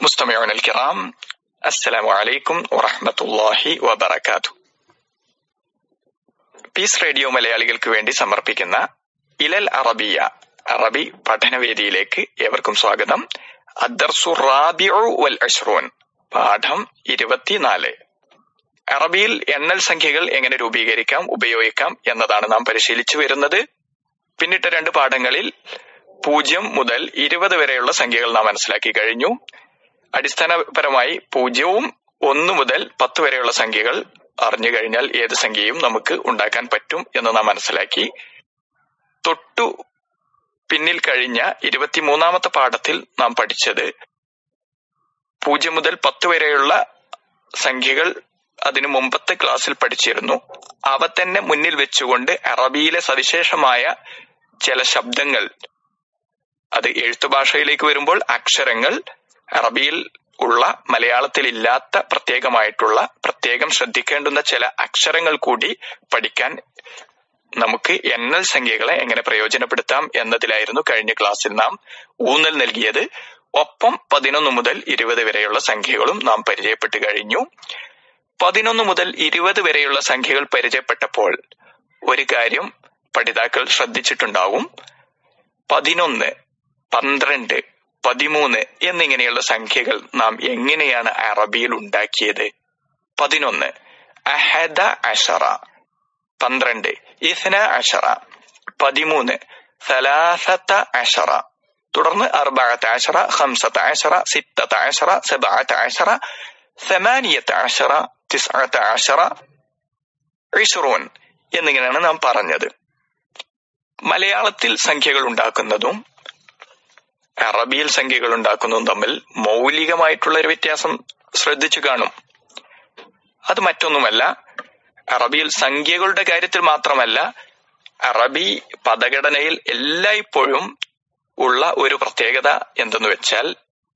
مستمعون الكرام السلام عليكم ورحمة الله وبركاته piece radio മലയാളികൾക്ക് വേണ്ടി സമർപ്പിക്കുന്ന ഇലൽ അറബിയ അറബി പഠനവേദിയിലേക്ക് ഏവർക്കും സ്വാഗതം അദ്ദർസു റാബിഉ വൽ അഷ്റൂൻ പാഠം ഇരുപത്തിനാല് അറബിയിൽ എണ്ണൽ സംഖ്യകൾ എങ്ങനെ രൂപീകരിക്കാം ഉപയോഗിക്കാം എന്നതാണ് നാം പരിശീലിച്ചു വരുന്നത് പിന്നിട്ട രണ്ട് പാഠങ്ങളിൽ പൂജ്യം മുതൽ ഇരുപത് വരെയുള്ള സംഖ്യകൾ നാം മനസ്സിലാക്കി കഴിഞ്ഞു അടിസ്ഥാനപരമായി പൂജ്യവും ഒന്ന് മുതൽ പത്ത് വരെയുള്ള സംഖ്യകൾ അറിഞ്ഞു കഴിഞ്ഞാൽ ഏത് സംഖ്യയും നമുക്ക് ഉണ്ടാക്കാൻ പറ്റും എന്ന് നാം മനസ്സിലാക്കി തൊട്ടു പിന്നിൽ കഴിഞ്ഞ ഇരുപത്തിമൂന്നാമത്തെ പാഠത്തിൽ നാം പഠിച്ചത് പൂജ്യം മുതൽ പത്ത് വരെയുള്ള സംഖ്യകൾ അതിനു മുമ്പത്തെ ക്ലാസ്സിൽ പഠിച്ചിരുന്നു അവ തന്നെ മുന്നിൽ വെച്ചുകൊണ്ട് അറബിയിലെ സവിശേഷമായ ചില ശബ്ദങ്ങൾ അത് എഴുത്തുഭാഷയിലേക്ക് വരുമ്പോൾ അക്ഷരങ്ങൾ അറബിയിൽ ഉള്ള മലയാളത്തിൽ ഇല്ലാത്ത പ്രത്യേകമായിട്ടുള്ള പ്രത്യേകം ശ്രദ്ധിക്കേണ്ടുന്ന ചില അക്ഷരങ്ങൾ കൂടി പഠിക്കാൻ നമുക്ക് എണ്ണൽ സംഖ്യകളെ എങ്ങനെ പ്രയോജനപ്പെടുത്താം എന്നതിലായിരുന്നു കഴിഞ്ഞ ക്ലാസ്സിൽ നാം ഊന്നൽ നൽകിയത് ഒപ്പം പതിനൊന്ന് മുതൽ ഇരുപത് വരെയുള്ള സംഖ്യകളും നാം പരിചയപ്പെട്ടു കഴിഞ്ഞു പതിനൊന്ന് മുതൽ ഇരുപത് വരെയുള്ള സംഖ്യകൾ പരിചയപ്പെട്ടപ്പോൾ ഒരു കാര്യം പഠിതാക്കൾ ശ്രദ്ധിച്ചിട്ടുണ്ടാവും പതിനൊന്ന് പന്ത്രണ്ട് പതിമൂന്ന് എന്നിങ്ങനെയുള്ള സംഖ്യകൾ നാം എങ്ങനെയാണ് അറബിയിൽ ഉണ്ടാക്കിയത് പതിനൊന്ന് അഹദ അഷറ പന്ത്രണ്ട് ഇസ്ന അഷറ പതിമൂന്ന് സലാസത്ത അഷറ തുടർന്ന് അർബാഅത്ത് അഷറ ഹംസത്ത് അഷറ സിത്തത്ത് അഷറ സബാത്ത് അഷറ സമാനിയത്ത് അഷറ തിസ്അത്ത് അഷറ ഇഷ്റൂൻ എന്നിങ്ങനെയാണ് നാം പറഞ്ഞത് മലയാളത്തിൽ സംഖ്യകൾ ഉണ്ടാക്കുന്നതും അറബിയിൽ സംഖ്യകൾ ഉണ്ടാക്കുന്നതും തമ്മിൽ മൗലികമായിട്ടുള്ള ഒരു വ്യത്യാസം ശ്രദ്ധിച്ചു കാണും അത് മറ്റൊന്നുമല്ല അറബിയിൽ സംഖ്യകളുടെ കാര്യത്തിൽ മാത്രമല്ല അറബി പദഘടനയിൽ എല്ലായ്പ്പോഴും ഉള്ള ഒരു പ്രത്യേകത എന്തെന്ന് വെച്ചാൽ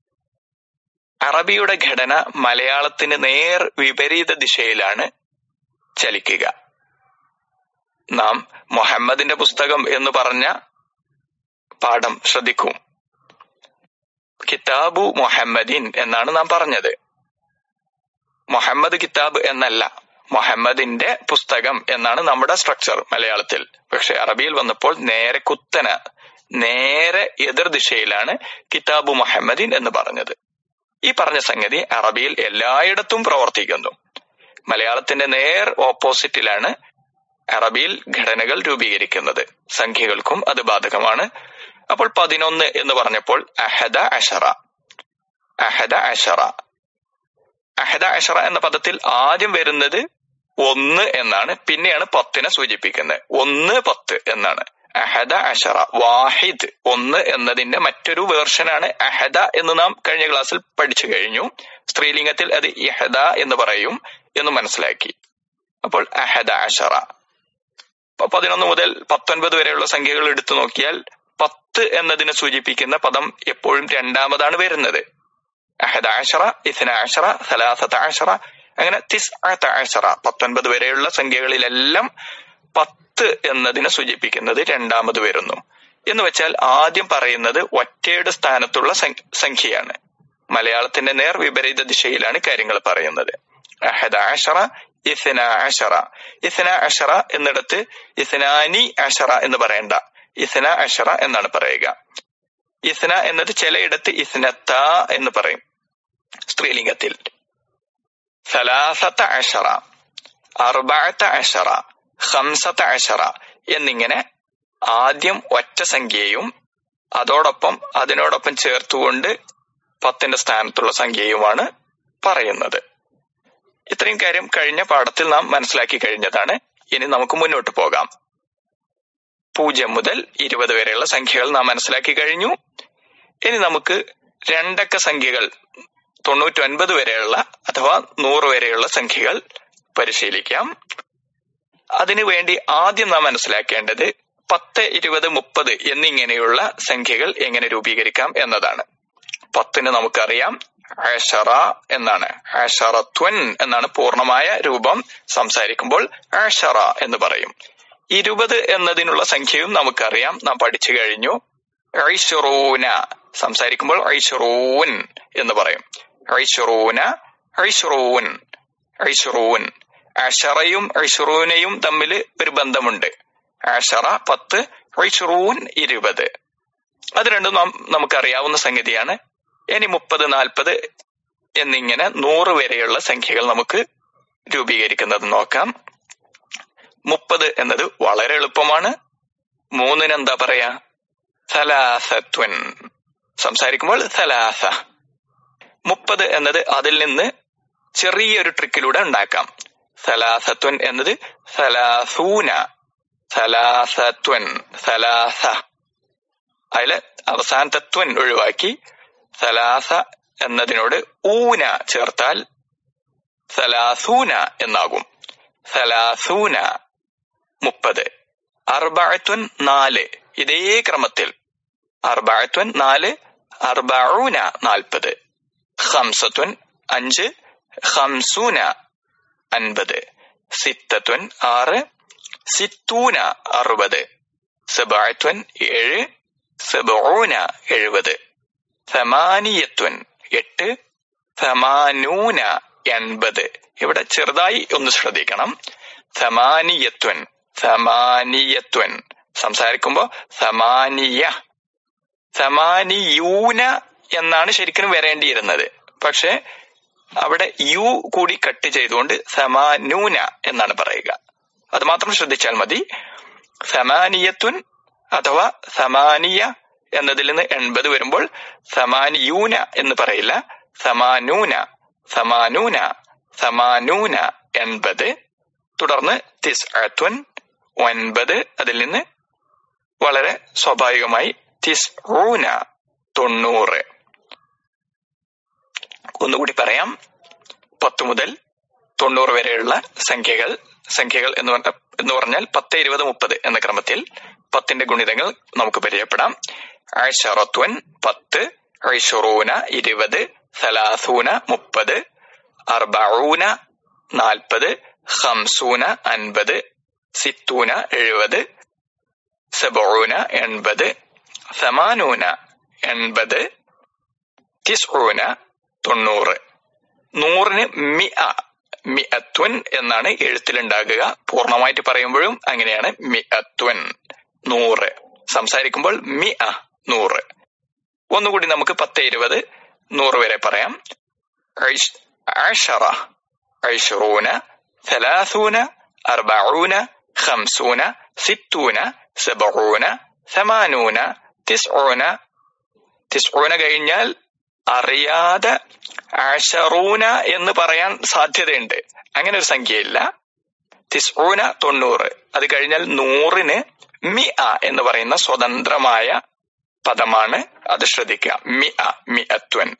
അറബിയുടെ ഘടന മലയാളത്തിന് നേർ വിപരീത ദിശയിലാണ് ചലിക്കുക നാം മുഹമ്മദിന്റെ പുസ്തകം എന്ന് പറഞ്ഞ പാഠം ശ്രദ്ധിക്കും കിതാബു മുഹമ്മദിൻ എന്നാണ് നാം പറഞ്ഞത് മുഹമ്മദ് കിതാബ് എന്നല്ല മുഹമ്മദിന്റെ പുസ്തകം എന്നാണ് നമ്മുടെ സ്ട്രക്ചർ മലയാളത്തിൽ പക്ഷെ അറബിയിൽ വന്നപ്പോൾ നേരെ കുത്തന നേരെ എതിർ ദിശയിലാണ് കിതാബു മുഹമ്മദിൻ എന്ന് പറഞ്ഞത് ഈ പറഞ്ഞ സംഗതി അറബിയിൽ എല്ലായിടത്തും പ്രവർത്തിക്കുന്നു മലയാളത്തിന്റെ നേർ ഓപ്പോസിറ്റിലാണ് അറബിയിൽ ഘടനകൾ രൂപീകരിക്കുന്നത് സംഖ്യകൾക്കും അത് ബാധകമാണ് അപ്പോൾ പതിനൊന്ന് എന്ന് പറഞ്ഞപ്പോൾ അഹദ അഷറ അഹദ അഷറ അഹദ അഷറ എന്ന പദത്തിൽ ആദ്യം വരുന്നത് ഒന്ന് എന്നാണ് പിന്നെയാണ് പത്തിനെ സൂചിപ്പിക്കുന്നത് ഒന്ന് പത്ത് എന്നാണ് അഹദ അഷറ വാഹിദ് ഒന്ന് എന്നതിന്റെ മറ്റൊരു വേർഷനാണ് അഹദ എന്ന് നാം കഴിഞ്ഞ ക്ലാസ്സിൽ പഠിച്ചു കഴിഞ്ഞു സ്ത്രീലിംഗത്തിൽ അത് ഇഹദ എന്ന് പറയും എന്ന് മനസ്സിലാക്കി അപ്പോൾ അഹദ അഷറ പതിനൊന്ന് മുതൽ പത്തൊൻപത് വരെയുള്ള സംഖ്യകൾ എടുത്തു നോക്കിയാൽ പത്ത് എന്നതിനെ സൂചിപ്പിക്കുന്ന പദം എപ്പോഴും രണ്ടാമതാണ് വരുന്നത് അഹദ ആഷറ ഇസ്ന ആഷറ സലാസത്ത ആഷറ അങ്ങനെ തിസ് ആഷറ പത്തൊൻപത് വരെയുള്ള സംഖ്യകളിലെല്ലാം പത്ത് എന്നതിനെ സൂചിപ്പിക്കുന്നത് രണ്ടാമത് വരുന്നു എന്ന് വെച്ചാൽ ആദ്യം പറയുന്നത് ഒറ്റയുടെ സ്ഥാനത്തുള്ള സംഖ്യയാണ് മലയാളത്തിന്റെ നേർ വിപരീത ദിശയിലാണ് കാര്യങ്ങൾ പറയുന്നത് അഹദ ആഷറ ഇസ്ന ആഷറ ഇസ്ന അഷറ എന്നിടത്ത് ഇസ്നാനി അഷറ എന്ന് പറയണ്ട ഇസ്ന അഷറ എന്നാണ് പറയുക ഇസ്ന എന്നത് ചിലയിടത്ത് ഇസ്നത്ത എന്ന് പറയും സ്ത്രീലിംഗത്തിൽ സലാസത്ത അഷറ അർബാത്ത അഷറ ഹംസത്ത അഷറ എന്നിങ്ങനെ ആദ്യം ഒറ്റ സംഖ്യയും അതോടൊപ്പം അതിനോടൊപ്പം ചേർത്തുകൊണ്ട് പത്തിന്റെ സ്ഥാനത്തുള്ള സംഖ്യയുമാണ് പറയുന്നത് ഇത്രയും കാര്യം കഴിഞ്ഞ പാഠത്തിൽ നാം മനസ്സിലാക്കി കഴിഞ്ഞതാണ് ഇനി നമുക്ക് മുന്നോട്ട് പോകാം പൂജ്യം മുതൽ ഇരുപത് വരെയുള്ള സംഖ്യകൾ നാം മനസ്സിലാക്കി കഴിഞ്ഞു ഇനി നമുക്ക് രണ്ടക്ക സംഖ്യകൾ തൊണ്ണൂറ്റൊൻപത് വരെയുള്ള അഥവാ നൂറ് വരെയുള്ള സംഖ്യകൾ പരിശീലിക്കാം അതിനുവേണ്ടി ആദ്യം നാം മനസ്സിലാക്കേണ്ടത് പത്ത് ഇരുപത് മുപ്പത് എന്നിങ്ങനെയുള്ള സംഖ്യകൾ എങ്ങനെ രൂപീകരിക്കാം എന്നതാണ് പത്തിന് നമുക്കറിയാം ആഷറ എന്നാണ് ആഷറത്വൻ എന്നാണ് പൂർണ്ണമായ രൂപം സംസാരിക്കുമ്പോൾ ആഷറ എന്ന് പറയും ഇരുപത് എന്നതിനുള്ള സംഖ്യയും നമുക്കറിയാം നാം പഠിച്ചു കഴിഞ്ഞു ഐഷറൂന സംസാരിക്കുമ്പോൾ ഐഷറൂൻ എന്ന് പറയും ഐഷറൂന ഐഷറൂൻ ഐഷറൂൻ അഷറയും ഐഷറൂനയും തമ്മിൽ ഒരു ബന്ധമുണ്ട് അഷറ പത്ത് ഐഷറൂൻ ഇരുപത് അത് രണ്ടും നാം നമുക്കറിയാവുന്ന സംഗതിയാണ് ഇനി മുപ്പത് നാൽപ്പത് എന്നിങ്ങനെ നൂറ് വരെയുള്ള സംഖ്യകൾ നമുക്ക് രൂപീകരിക്കുന്നത് നോക്കാം മുപ്പത് എന്നത് വളരെ എളുപ്പമാണ് മൂന്നിന് എന്താ പറയാ സലാസത്വൻ സംസാരിക്കുമ്പോൾ സലാസ മുപ്പത് എന്നത് അതിൽ നിന്ന് ചെറിയൊരു ട്രിക്കിലൂടെ ഉണ്ടാക്കാം സലാസത്വൻ എന്നത് സലാസൂന സലാസത്വൻ സലാസ അതില് അവസാനത്തെ ത്വൻ ഒഴിവാക്കി സലാസ എന്നതിനോട് ഊന ചേർത്താൽ സലാസൂന എന്നാകും സലാസൂന മുപ്പത് അർബാഴത്വൻ നാല് ഇതേ ക്രമത്തിൽ അർബാഴത്വൻ നാല് അർബഊന നാൽപ്പത് ഹംസത്വൻ അഞ്ച് ഹംസൂന അൻപത് സിത്തത്വൻ ആറ് സിത്തൂന അറുപത് സബാഴത്വൻ ഏഴ് സബഊന എഴുപത് സമാനിയത്വൻ എട്ട് സമാനൂന എൺപത് ഇവിടെ ചെറുതായി ഒന്ന് ശ്രദ്ധിക്കണം സമാനിയത്വൻ സമാനിയത്വൻ സംസാരിക്കുമ്പോ സമാനിയ സമാനിയൂന എന്നാണ് ശരിക്കും വരേണ്ടിയിരുന്നത് പക്ഷെ അവിടെ യു കൂടി കട്ട് ചെയ്തുകൊണ്ട് സമാനൂന എന്നാണ് പറയുക അത് മാത്രം ശ്രദ്ധിച്ചാൽ മതി സമാനിയത്വൻ അഥവാ സമാനിയ എന്നതിൽ നിന്ന് എൺപത് വരുമ്പോൾ സമാനിയൂന എന്ന് പറയില്ല സമാനൂന സമാനൂന സമാനൂന എൺപത് തുടർന്ന് തിസ്അത്വൻ ഒൻപത് അതിൽ നിന്ന് വളരെ സ്വാഭാവികമായി തിസ്ഊന തൊണ്ണൂറ് ഒന്നുകൂടി പറയാം പത്ത് മുതൽ തൊണ്ണൂറ് വരെയുള്ള സംഖ്യകൾ സംഖ്യകൾ എന്ന് പറഞ്ഞ എന്ന് പറഞ്ഞാൽ പത്ത് ഇരുപത് മുപ്പത് എന്ന ക്രമത്തിൽ പത്തിന്റെ ഗുണിതങ്ങൾ നമുക്ക് പരിചയപ്പെടാം അഷറത്വൻ പത്ത് ഐഷറൂന ഇരുപത് സലാസൂന മുപ്പത് അർബഊന നാൽപ്പത് ഹംസൂന അൻപത് സിത്തൂന എഴുപത് സബൂന എൺപത് സമാനൂന എൺപത് തിസ്ഊന തൊണ്ണൂറ് നൂറിന് മി മി അത്വൻ എന്നാണ് എഴുത്തിലുണ്ടാകുക പൂർണ്ണമായിട്ട് പറയുമ്പോഴും അങ്ങനെയാണ് മി അത്വൻ നൂറ് സംസാരിക്കുമ്പോൾ മി അ നൂറ് ഒന്നുകൂടി നമുക്ക് പത്ത് ഇരുപത് നൂറ് വരെ പറയാം عشرة عشرون ثلاثون أربعون خمسون ستون سبعون ثمانون تسعون تسعون കഴിഞ്ഞാൽ അറിയാതെ അഷറൂന എന്ന് പറയാൻ സാധ്യതയുണ്ട് അങ്ങനെ ഒരു സംഖ്യയില്ല തിസ്ഊന തൊണ്ണൂറ് അത് കഴിഞ്ഞാൽ നൂറിന് മി അ എന്ന് പറയുന്ന സ്വതന്ത്രമായ പദമാണ് അത് ശ്രദ്ധിക്കുക മി അ മി അത്വൻ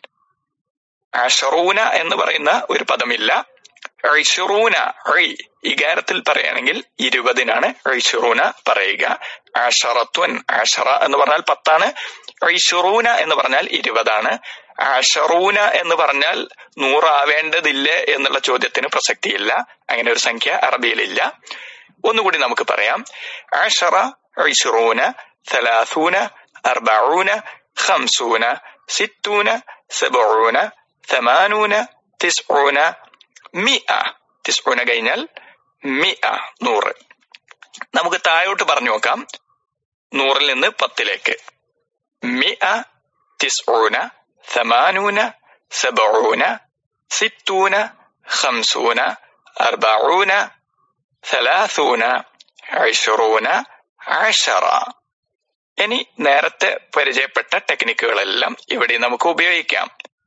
അഷറൂന എന്ന് പറയുന്ന ഒരു പദമില്ല ഐഷറൂന ഐ ഇകാരത്തിൽ പറയുകയാണെങ്കിൽ ഇരുപതിനാണ് ഐഷറൂന പറയുക ആഷറത്വൻ ആഷറ എന്ന് പറഞ്ഞാൽ പത്താണ് ഐഷറൂന എന്ന് പറഞ്ഞാൽ ഇരുപതാണ് ആഷറൂന എന്ന് പറഞ്ഞാൽ നൂറാവേണ്ടതില്ലേ എന്നുള്ള ചോദ്യത്തിന് പ്രസക്തിയില്ല അങ്ങനെ ഒരു സംഖ്യ അറബിയിലില്ല ഒന്നുകൂടി നമുക്ക് പറയാം ആഷറ ഐഷറൂന ثلاثون أربعون خمسون ستون سبعون ثمانون تسعون مئة تسعون കഴിഞ്ഞാൽ മിഅ നൂറ് നമുക്ക് താഴോട്ട് പറഞ്ഞു നോക്കാം നൂറിൽ നിന്ന് പത്തിലേക്ക് മിഅ തിസ്ഊന ثمانون سبعون ستون خمسون أربعون ثلاثون عشرون عشرة ഇനി നേരത്തെ പരിചയപ്പെട്ട ടെക്നിക്കുകളെല്ലാം ഇവിടെ നമുക്ക് ഉപയോഗിക്കാം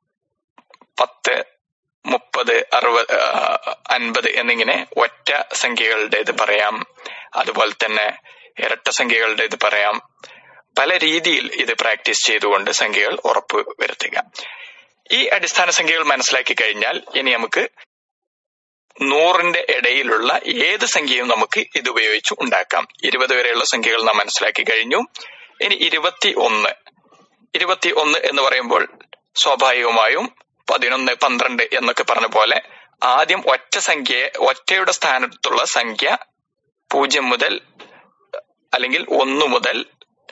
പത്ത് മുപ്പത് അറുപത് അൻപത് എന്നിങ്ങനെ ഒറ്റ സംഖ്യകളുടേത് പറയാം അതുപോലെ തന്നെ ഇരട്ട സംഖ്യകളുടേത് പറയാം പല രീതിയിൽ ഇത് പ്രാക്ടീസ് ചെയ്തുകൊണ്ട് സംഖ്യകൾ ഉറപ്പ് വരുത്തുക ഈ അടിസ്ഥാന സംഖ്യകൾ മനസ്സിലാക്കി കഴിഞ്ഞാൽ ഇനി നമുക്ക് നൂറിന്റെ ഇടയിലുള്ള ഏത് സംഖ്യയും നമുക്ക് ഇത് ഉപയോഗിച്ച് ഉണ്ടാക്കാം ഇരുപത് വരെയുള്ള സംഖ്യകൾ നാം മനസ്സിലാക്കി കഴിഞ്ഞു ഇനി ഇരുപത്തി ഒന്ന് ഇരുപത്തി ഒന്ന് എന്ന് പറയുമ്പോൾ സ്വാഭാവികമായും പതിനൊന്ന് പന്ത്രണ്ട് എന്നൊക്കെ പറഞ്ഞ പോലെ ആദ്യം ഒറ്റ സംഖ്യയെ ഒറ്റയുടെ സ്ഥാനത്തുള്ള സംഖ്യ പൂജ്യം മുതൽ അല്ലെങ്കിൽ ഒന്ന് മുതൽ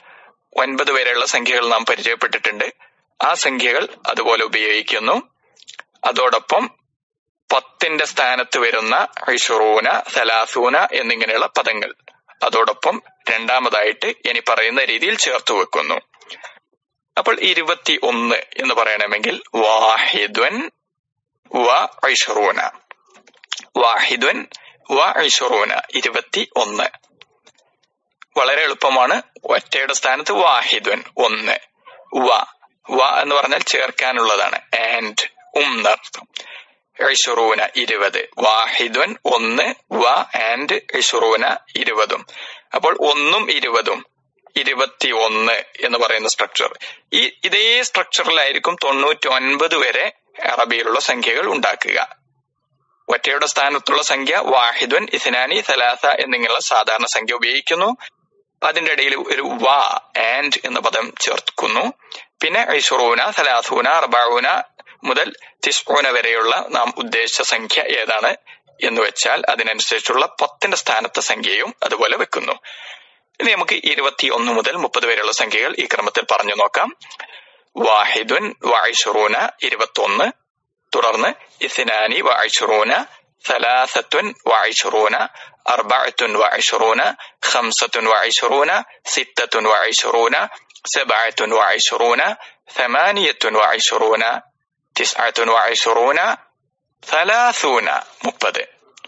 ഒൻപത് വരെയുള്ള സംഖ്യകൾ നാം പരിചയപ്പെട്ടിട്ടുണ്ട് ആ സംഖ്യകൾ അതുപോലെ ഉപയോഗിക്കുന്നു അതോടൊപ്പം പത്തിന്റെ സ്ഥാനത്ത് വരുന്ന ഐഷുറൂന സലാസൂന എന്നിങ്ങനെയുള്ള പദങ്ങൾ അതോടൊപ്പം രണ്ടാമതായിട്ട് ഇനി പറയുന്ന രീതിയിൽ ചേർത്ത് വെക്കുന്നു അപ്പോൾ ഇരുപത്തി ഒന്ന് എന്ന് പറയണമെങ്കിൽ വാഹിദ്വൻ വ ഐഷറൂന വാഹിദ്വൻ വ ഐഷറൂന ഇരുപത്തി ഒന്ന് വളരെ എളുപ്പമാണ് ഒറ്റയുടെ സ്ഥാനത്ത് വാഹിദ്വൻ ഒന്ന് വ വ എന്ന് പറഞ്ഞാൽ ചേർക്കാനുള്ളതാണ് ആൻഡ് ഉം എന്നർത്ഥം ഇഷുറൂന ഇരുപത് വാഹിദ്വൻ ഒന്ന് വ ആൻഡ് ഇഷുറൂന ഇരുപതും അപ്പോൾ ഒന്നും ഇരുപതും ഇരുപത്തി ഒന്ന് എന്ന് പറയുന്ന സ്ട്രക്ചർ ഈ ഇതേ സ്ട്രക്ചറിലായിരിക്കും തൊണ്ണൂറ്റി ഒൻപത് വരെ അറബിയിലുള്ള സംഖ്യകൾ ഉണ്ടാക്കുക ഒറ്റയുടെ സ്ഥാനത്തുള്ള സംഖ്യ വാഹിദ്വൻ ഇസ്നാനി സലാസ എന്നിങ്ങനെയുള്ള സാധാരണ സംഖ്യ ഉപയോഗിക്കുന്നു അതിന്റെ ഇടയിൽ ഒരു വ ആൻഡ് എന്ന പദം ചേർക്കുന്നു പിന്നെ ഐഷുറൂന സലാസൂന അർബാവൂന മുതൽ തിസ്ഊന വരെയുള്ള നാം ഉദ്ദേശിച്ച സംഖ്യ ഏതാണ് എന്ന് വെച്ചാൽ അതിനനുസരിച്ചുള്ള പത്തിന്റെ സ്ഥാനത്തെ സംഖ്യയും അതുപോലെ വെക്കുന്നു ഇനി നമുക്ക് ഇരുപത്തി ഒന്ന് മുതൽ മുപ്പത് വരെയുള്ള സംഖ്യകൾ ഈ ക്രമത്തിൽ പറഞ്ഞു നോക്കാം വാഹിദുൻ വായിഷുറൂന ഇരുപത്തി ഒന്ന് തുടർന്ന് ഇസിനാനി വായിഷുറൂന സലാസത്തുൻ വായിഷുറൂന അർബഅത്തുൻ വായിഷുറൂന ഖംസത്തുൻ വായിഷുറൂന സിത്തത്തുൻ വായിഷുറൂന സബഅത്തുൻ വായിഷുറൂന ثمانية وعشرون تسعة وعشرون ثلاثون മുപ്പത്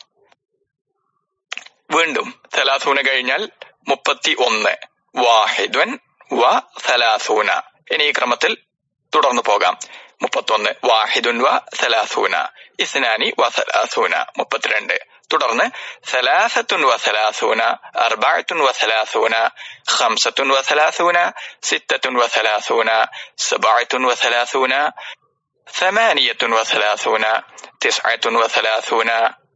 വീണ്ടും സലാസൂന കഴിഞ്ഞാൽ മുപ്പത്തി ഒന്ന് വാഹിദ്വൻ വ സലാസൂന ഇനി ഈ ക്രമത്തിൽ തുടർന്നു പോകാം മുപ്പത്തൊന്ന് വാഹിദുൻ വ സലാസൂന ഇസ്നാനി വ സലാസൂന മുപ്പത്തിരണ്ട് തുടർന്ന് സലാസത്തുൻ വ സലാസൂന അർബഅത്തുൻ വ സലാസൂന ഖംസത്തുൻ വ സലാസൂന സിത്തത്തുൻ വ സലാസൂന സബഅത്തുൻ വ സലാസൂന ثمانية وثلاثون تسعة وثلاثون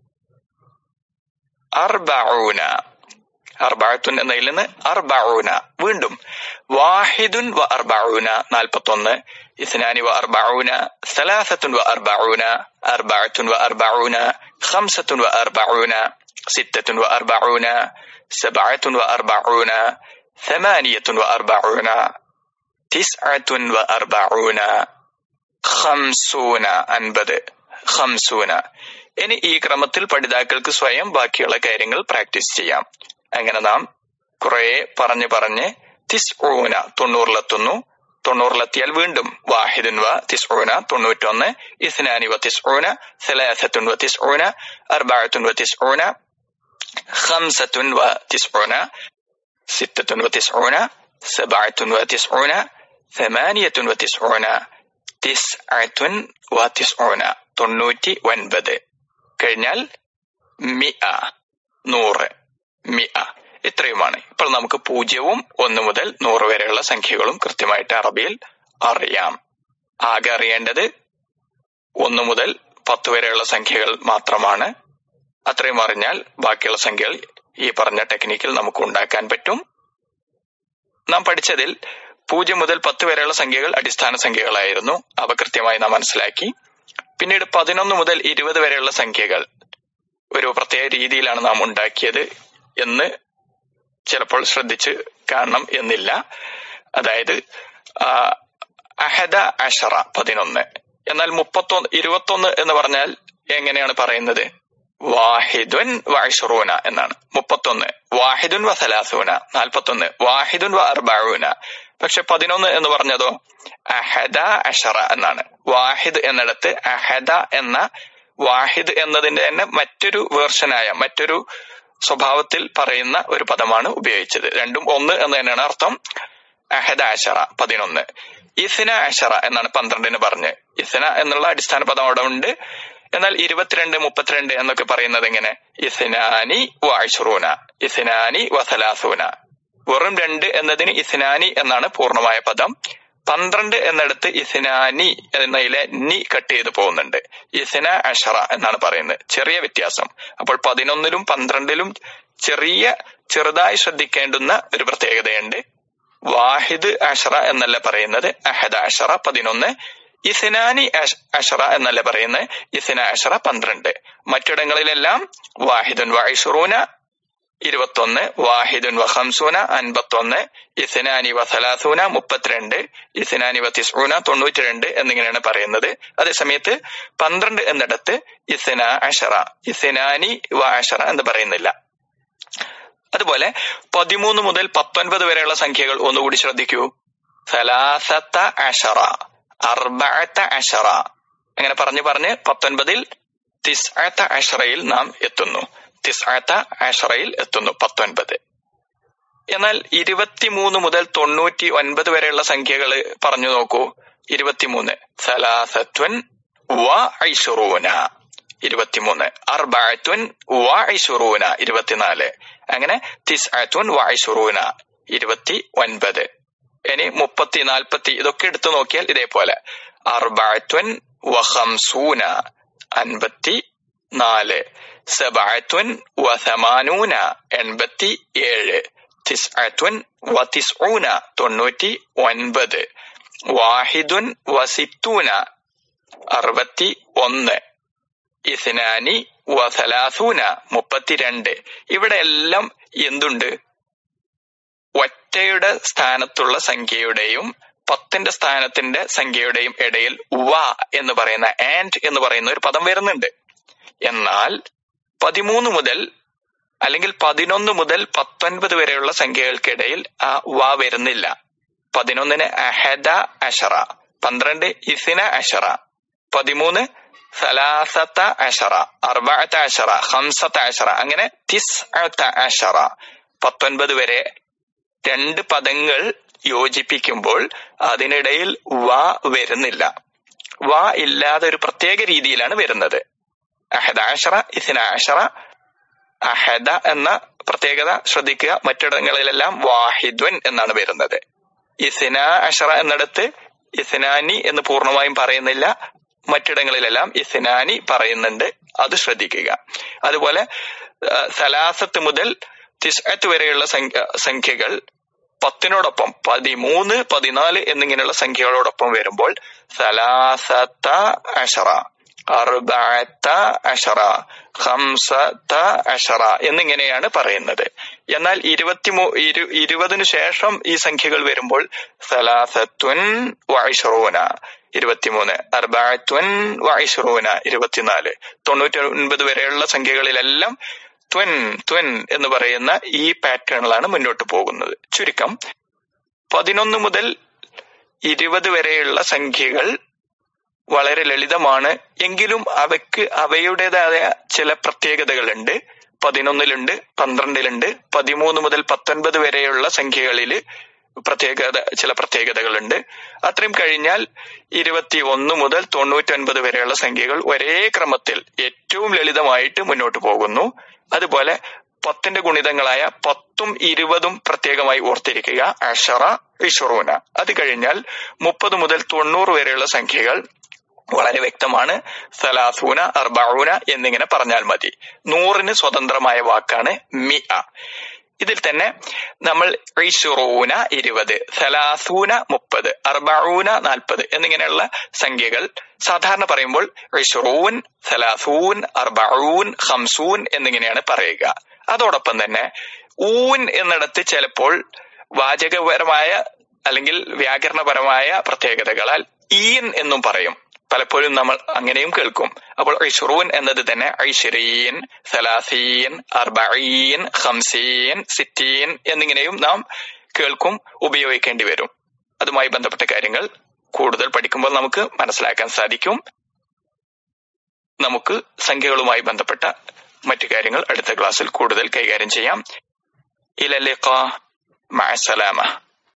أربعون അർബാത്തുൻ എന്നതിൽ നിന്ന് അർബഊന വീണ്ടും വാഹിദുൻ വ അർബഊന നാൽപ്പത്തൊന്ന് ഇസ്നാനി വ അർബഊന സലാസത്തുൻ വ അർബഊന അർബഅത്തുൻ വ അർബഊന ഖംസത്തുൻ വ അർബഊന സിത്തത്തുൻ വ അർബഊന സബഅത്തുൻ വ അർബഊന ثمانية وأربعون تسعة وأربعون خمسون അൻപത് ഖംസൂന ഇനി ഈ ക്രമത്തിൽ പഠിതാക്കൾക്ക് സ്വയം ബാക്കിയുള്ള കാര്യങ്ങൾ പ്രാക്ടീസ് ചെയ്യാം അങ്ങനെ നാം കുറെ പറഞ്ഞു പറഞ്ഞ് തിസ്ഊന തൊണ്ണൂറിലെത്തുന്നു തൊണ്ണൂറിലെത്തിയാൽ വീണ്ടും വാഹിദുൻ വ തിസ്ഊന തൊണ്ണൂറ്റൊന്ന് ഇസ്നാനി വ തിസ്ഊന സലാസത്തുൻ വ തിസ്ഊന അർബഅത്തുൻ വ തിസ്ഊന ഖംസത്തുൻ വ തിസ്ഊന സിത്തത്തുൻ വ തിസ്ഊന സബഅത്തുൻ വ തിസ്ഊന ثمانية وتسعون تسعة وتسعون തൊണ്ണൂറ്റി ഒൻപത് കഴിഞ്ഞാൽ മിഅ നൂറ് മിഅ ഇത്രയുമാണ് ഇപ്പോൾ നമുക്ക് പൂജ്യവും ഒന്ന് മുതൽ നൂറ് വരെയുള്ള സംഖ്യകളും കൃത്യമായിട്ട് അറബിയിൽ അറിയാം ആകെ അറിയേണ്ടത് ഒന്ന് മുതൽ പത്ത് വരെയുള്ള സംഖ്യകൾ മാത്രമാണ് അത്രയും അറിഞ്ഞാൽ ബാക്കിയുള്ള സംഖ്യകൾ ഈ പറഞ്ഞ ടെക്നിക്കിൽ നമുക്ക് ഉണ്ടാക്കാൻ പറ്റും നാം പഠിച്ചതിൽ പൂജ്യം മുതൽ പത്ത് വരെയുള്ള സംഖ്യകൾ അടിസ്ഥാന സംഖ്യകളായിരുന്നു അവ കൃത്യമായി നാം മനസ്സിലാക്കി പിന്നീട് പതിനൊന്ന് മുതൽ ഇരുപത് വരെയുള്ള സംഖ്യകൾ ഒരു പ്രത്യേക രീതിയിലാണ് നാം ഉണ്ടാക്കിയത് എന്ന് ചിലപ്പോൾ ശ്രദ്ധിച്ച് കാണണം എന്നില്ല അതായത് അഹദ അഷറ പതിനൊന്ന് എന്നാൽ മുപ്പത്തൊന്ന് ഇരുപത്തൊന്ന് എന്ന് പറഞ്ഞാൽ എങ്ങനെയാണ് പറയുന്നത് വാഹിദുൻ വൈഷറൂന എന്നാണ് മുപ്പത്തൊന്ന് വാഹിദുൻ വ സലാസൂന നാൽപ്പത്തൊന്ന് വാഹിദുൻ വ അർബാഊന പക്ഷെ പതിനൊന്ന് എന്ന് പറഞ്ഞതോ അഹദ അഷറ എന്നാണ് വാഹിദ് എന്നിടത്ത് അഹദ എന്ന വാഹിദ് എന്നതിന്റെ തന്നെ മറ്റൊരു വേർഷനായ മറ്റൊരു സ്വഭാവത്തിൽ പറയുന്ന ഒരു പദമാണ് ഉപയോഗിച്ചത് രണ്ടും ഒന്ന് എന്ന് തന്നെയാണ് അർത്ഥം അഹദ അഷറ പതിനൊന്ന് ഇസിന അഷറ എന്നാണ് പന്ത്രണ്ടിന് പറഞ്ഞ് ഇസിന എന്നുള്ള അടിസ്ഥാന പദം അവിടെ ഉണ്ട് എന്നാൽ ഇരുപത്തിരണ്ട് മുപ്പത്തിരണ്ട് എന്നൊക്കെ പറയുന്നത് എങ്ങനെ ഇസിനാനി വാഴ്ചറൂന ഇസിനാനി വസലാസൂന വെറും രണ്ട് എന്നതിന് ഇസിനാനി എന്നാണ് പൂർണ്ണമായ പദം പന്ത്രണ്ട് എന്നിടത്ത് ഇസിനാനി എന്നതിലെ നി കട്ട് ചെയ്ത് പോകുന്നുണ്ട് ഇസിന അഷറ എന്നാണ് പറയുന്നത് ചെറിയ വ്യത്യാസം അപ്പോൾ പതിനൊന്നിലും പന്ത്രണ്ടിലും ചെറിയ ചെറുതായി ശ്രദ്ധിക്കേണ്ടുന്ന ഒരു പ്രത്യേകതയുണ്ട് വാഹിദ് അഷറ എന്നല്ല പറയുന്നത് അഹദ അഷറ പതിനൊന്ന് ഇസിനാനി അഷറ എന്നല്ല പറയുന്നത് ഇസിന അഷറ പന്ത്രണ്ട് മറ്റിടങ്ങളിലെല്ലാം വാഹിദുൻ വായിഷറൂന ഇരുപത്തൊന്ന് വാഹിദുൻ വഹംസൂന അൻപത്തൊന്ന് ഇസ്നാനി വസലാസൂന മുപ്പത്തിരണ്ട് ഇസ്നാനി വത്തിസൂന തൊണ്ണൂറ്റി രണ്ട് എന്നിങ്ങനെയാണ് പറയുന്നത് അതേസമയത്ത് പന്ത്രണ്ട് എന്നിടത്ത് ഇസ്ന അഷറ ഇസ്നാനി വ അഷറ എന്ന് പറയുന്നില്ല അതുപോലെ പതിമൂന്ന് മുതൽ പത്തൊൻപത് വരെയുള്ള സംഖ്യകൾ ഒന്നുകൂടി ശ്രദ്ധിക്കൂ സലാസത്ത അഷറ അർബഅത്ത അഷറ അങ്ങനെ പറഞ്ഞു പറഞ്ഞ് പത്തൊൻപതിൽ തിസ്അത്ത അഷറയിൽ നാം എത്തുന്നു തിസ്അത്ത അഷറയിൽ എത്തുന്നു പത്തൊൻപത് എന്നാൽ ഇരുപത്തിമൂന്ന് മുതൽ തൊണ്ണൂറ്റി ഒൻപത് വരെയുള്ള സംഖ്യകൾ പറഞ്ഞു നോക്കൂ ഇരുപത്തിമൂന്ന് സലാസത്വൻ വ ഐഷുറൂന ഇരുപത്തിമൂന്ന് അർബഅത്തുൻ വ ഐഷുറൂന ഇരുപത്തിനാല് അങ്ങനെ തിസ്അത്തുൻ വ ഐഷുറൂന ഇരുപത്തി ഒൻപത് ഇനി മുപ്പത്തി നാൽപ്പത്തി ഇതൊക്കെ എടുത്തു നോക്കിയാൽ ഇതേപോലെ അർബഅത്തുൻ വഹംസൂന അൻപത്തി നാല് സബഅത്തുൻ വസമാനൂന എൺപത്തി ഏഴ് തിസ്അത്തുൻ വതിസ്ഊന തൊണ്ണൂറ്റി ഒൻപത് വാഹിദുൻ വസിത്തൂന അറുപത്തി ഒന്ന് ഇസ്നാനി വസലാസൂന മുപ്പത്തിരണ്ട് ഇവിടെ എല്ലാം എന്തുണ്ട് ഒറ്റയുടെ സ്ഥാനത്തുള്ള സംഖ്യയുടെയും പത്തിന്റെ സ്ഥാനത്തിന്റെ സംഖ്യയുടെയും ഇടയിൽ വ എന്ന് പറയുന്ന ആൻഡ് എന്ന് പറയുന്ന ഒരു പദം വരുന്നുണ്ട് എന്നാൽ പതിമൂന്ന് മുതൽ അല്ലെങ്കിൽ പതിനൊന്ന് മുതൽ പത്തൊൻപത് വരെയുള്ള സംഖ്യകൾക്കിടയിൽ ആ വ വരുന്നില്ല പതിനൊന്നിന് അഹദ അഷറ പന്ത്രണ്ട് ഇസിന അഷറ പതിമൂന്ന് സലാസത്ത അഷറ അർബഅത്ത അഷറ ഹംസത്ത അഷറ അങ്ങനെ തിസ് അഷറ പത്തൊൻപത് വരെ രണ്ട് പദങ്ങൾ യോജിപ്പിക്കുമ്പോൾ അതിനിടയിൽ വ വരുന്നില്ല വ ഇല്ലാതെ ഒരു പ്രത്യേക രീതിയിലാണ് വരുന്നത് അഹദ അഷറ ഇസിന അഷറ അഹദ എന്ന പ്രത്യേകത ശ്രദ്ധിക്കുക മറ്റിടങ്ങളിലെല്ലാം വാഹിദ്വൻ എന്നാണ് വരുന്നത് ഇസിന അഷറ എന്നിടത്ത് ഇസിനാനി എന്ന് പൂർണ്ണമായും പറയുന്നില്ല മറ്റിടങ്ങളിലെല്ലാം ഇസിനാനി പറയുന്നുണ്ട് അത് ശ്രദ്ധിക്കുക അതുപോലെ സലാസത്ത് മുതൽ തിസ്അത്ത് വരെയുള്ള സംഖ്യകൾ പത്തിനോടൊപ്പം പതിമൂന്ന് പതിനാല് എന്നിങ്ങനെയുള്ള സംഖ്യകളോടൊപ്പം വരുമ്പോൾ സലാസത്ത അഷറ അർബഅത്ത അഷറ ഹംസത്ത അഷറ എന്നിങ്ങനെയാണ് പറയുന്നത് എന്നാൽ ഇരുപത്തി ഇരു ഇരുപതിനു ശേഷം ഈ സംഖ്യകൾ വരുമ്പോൾ സലാസത്വൻ വൈഷറൂന ഇരുപത്തിമൂന്ന് അർബാത്വൻ വൈഷറൂന ഇരുപത്തിനാല് തൊണ്ണൂറ്റി ഒൻപത് വരെയുള്ള സംഖ്യകളിലെല്ലാം ത്വൻ ത്വൻ എന്ന് പറയുന്ന ഈ പാറ്റേണിലാണ് മുന്നോട്ട് പോകുന്നത് ചുരുക്കം പതിനൊന്ന് മുതൽ ഇരുപത് വരെയുള്ള സംഖ്യകൾ വളരെ ലളിതമാണ് എങ്കിലും അവയ്ക്ക് അവയുടേതായ ചില പ്രത്യേകതകളുണ്ട് പതിനൊന്നിലുണ്ട് പന്ത്രണ്ടിലുണ്ട് പതിമൂന്ന് മുതൽ പത്തൊൻപത് വരെയുള്ള സംഖ്യകളിൽ പ്രത്യേകത ചില പ്രത്യേകതകളുണ്ട് അത്രയും കഴിഞ്ഞാൽ ഇരുപത്തി ഒന്ന് മുതൽ തൊണ്ണൂറ്റൊൻപത് വരെയുള്ള സംഖ്യകൾ ഒരേ ക്രമത്തിൽ ഏറ്റവും ലളിതമായിട്ട് മുന്നോട്ട് പോകുന്നു അതുപോലെ പത്തിന്റെ ഗുണിതങ്ങളായ പത്തും ഇരുപതും പ്രത്യേകമായി ഓർത്തിരിക്കുക അഷറ ഇഷറൂന അത് കഴിഞ്ഞാൽ മുപ്പത് മുതൽ തൊണ്ണൂറ് വരെയുള്ള സംഖ്യകൾ വളരെ വ്യക്തമാണ് സലാസൂന അർബാഊന എന്നിങ്ങനെ പറഞ്ഞാൽ മതി നൂറിന് സ്വതന്ത്രമായ വാക്കാണ് മി അ ഇതിൽ തന്നെ നമ്മൾ ഇഷുറൂന ഇരുപത് സലാസൂന മുപ്പത് അർബഊന നാൽപ്പത് എന്നിങ്ങനെയുള്ള സംഖ്യകൾ സാധാരണ പറയുമ്പോൾ ഇഷുറൂൻ സലാസൂൻ അർബഊൻ ഹംസൂൻ എന്നിങ്ങനെയാണ് പറയുക അതോടൊപ്പം തന്നെ ഊൻ എന്നിടത്ത് ചിലപ്പോൾ വാചകപരമായ അല്ലെങ്കിൽ വ്യാകരണപരമായ പ്രത്യേകതകളാൽ ഈൻ എന്നും പറയും പലപ്പോഴും നമ്മൾ അങ്ങനെയും കേൾക്കും അപ്പോൾ ഐഷുറൂൻ എന്നത് തന്നെ ഐഷരീൻ സലാസീൻ അർബീൻ ഹംസീൻ സിറ്റീൻ എന്നിങ്ങനെയും നാം കേൾക്കും ഉപയോഗിക്കേണ്ടി വരും അതുമായി ബന്ധപ്പെട്ട കാര്യങ്ങൾ കൂടുതൽ പഠിക്കുമ്പോൾ നമുക്ക് മനസ്സിലാക്കാൻ സാധിക്കും നമുക്ക് സംഖ്യകളുമായി ബന്ധപ്പെട്ട മറ്റു കാര്യങ്ങൾ അടുത്ത ക്ലാസ്സിൽ കൂടുതൽ കൈകാര്യം ചെയ്യാം ഇലലിഖ മഅസലാമ